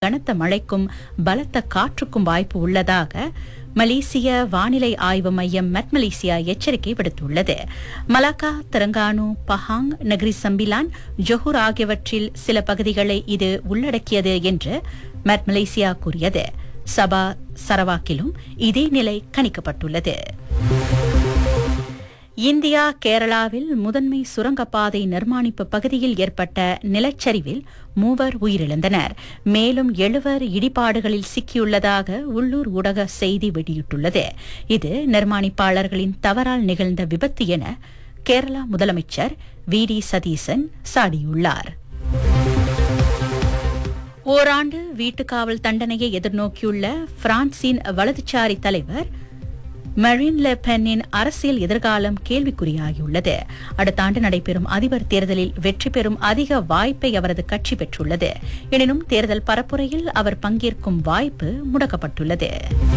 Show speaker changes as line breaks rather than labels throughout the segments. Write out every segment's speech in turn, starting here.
கனத்த மழைக்கும் பலத்த காற்றுக்கும் வாய்ப்பு உள்ளதாக மலேசிய வானிலை ஆய்வு மையம் மெட் மலேசியா எச்சரிக்கை விடுத்துள்ளது Malacca Terengganu Pahang Negeri Sembilan Johor ஆகியவற்றில் சில பகுதிகளை இது உள்ளடக்கியது என்று மெட் மலேசியா கூறியது சபா சரவாக்கிலும் இதே நிலை கணிக்கப்பட்டுள்ளது இந்தியா கேரளாவில் முதன்மை சுரங்கப்பாதை நிர்மாணிப்பு பகுதியில் ஏற்பட்ட நிலச்சரிவில் மூவர் உயிரிழந்தனர் மேலும் எழுவர் இடிபாடுகளில் சிக்கியுள்ளதாக உள்ளூர் ஊடக செய்தி வெளியிட்டுள்ளது இது நிர்மாணிப்பாளர்களின் தவறால் நிகழ்ந்த விபத்து என கேரளா முதலமைச்சர் வி டி சதீசன் சாடியுள்ளார் ஓராண்டு வீட்டுக்காவல் தண்டனையை எதிர்நோக்கியுள்ள பிரான்சின் வலதுசாரி தலைவர் மரின் லெ பென்னின் அரசியல் எதிர்காலம் கேள்விக்குறியாகியுள்ளது அடுத்த ஆண்டு நடைபெறும் அதிபர் தேர்தலில் வெற்றி பெறும் அதிக வாய்ப்பை அவரது கட்சி பெற்றுள்ளது எனினும் தேர்தல் பரப்புரையில் அவர் பங்கேற்கும் வாய்ப்பு முடக்கப்பட்டுள்ளது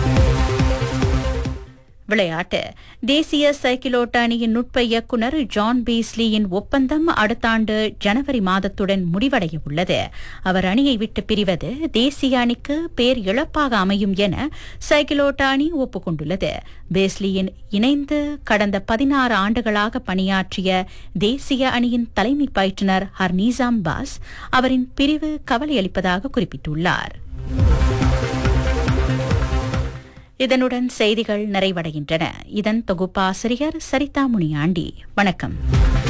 விளையாட்டு தேசிய சைக்கிளோட்ட அணியின் நுட்ப இயக்குநர் ஜான் பீஸ்லியின் ஒப்பந்தம் அடுத்த ஆண்டு ஜனவரி மாதத்துடன் முடிவடைய உள்ளது அவர் அணியை விட்டு பிரிவது தேசிய அணிக்கு பேர் இழப்பாக அமையும் என சைக்கிளோட்ட அணி ஒப்புக்கொண்டுள்ளது பேஸ்லியின் இணைந்து கடந்த பதினாறு ஆண்டுகளாக பணியாற்றிய தேசிய அணியின் தலைமை பயிற்றுநர் ஹர்னீசாம் பாஸ் அவரின் பிரிவு கவலையளிப்பதாக குறிப்பிட்டுள்ளார் இதனுடன் செய்திகள் நிறைவடைகின்றன இதன் தொகுப்பாசிரியர் சரிதா முனியாண்டி வணக்கம்